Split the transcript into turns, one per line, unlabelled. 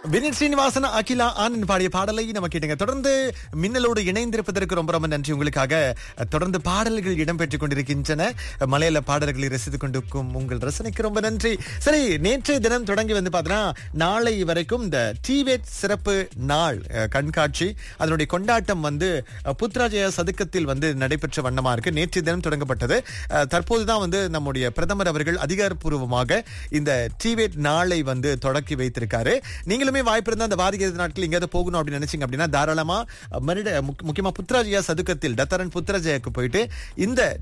வினித் ஸ்ரீனிவாசன் அகிலா ஆனந்த் பாடிய பாடலை நம்ம கேட்டுங்க தொடர்ந்து மின்னலோடு இணைந்திருப்பதற்கு ரொம்ப ரொம்ப நன்றி உங்களுக்காக தொடர்ந்து பாடல்கள் இடம்பெற்றுக் கொண்டிருக்கின்றன மலையாள பாடல்களை ரசித்துக் கொண்டிருக்கும் உங்கள் ரசனைக்கு ரொம்ப நன்றி சரி நேற்றைய தினம் தொடங்கி வந்து பார்த்தீங்கன்னா நாளை வரைக்கும் இந்த டிவேட் சிறப்பு நாள் அஹ், கண்காட்சி அதனுடைய கொண்டாட்டம் வந்து அஹ், புத்ராஜயா சதுக்கத்தில் வந்து நடைபெற்ற வண்ணமா இருக்கு நேற்றைய தினம் தொடங்கப்பட்டது அஹ், தற்போதுதான் வந்து நம்முடைய பிரதமர் அவர்கள் அதிகாரப்பூர்வமாக இந்த டிவேட் நாளை வந்து தொடக்கி வைத்திருக்காரு நீங்களுமே வாய்ப்பு இருந்தா அந்த வாரிகை நாட்கள் எங்கேயாவது போகணும் அப்படின்னு நினைச்சீங்க அப்படின்னா தாராளமா அஹ், மனித முக்- முக்கியமா புத்ராஜயா சதுக்கத்தில் டத்தரன் புத்ராஜயாக்கு போயிட்டு இந்த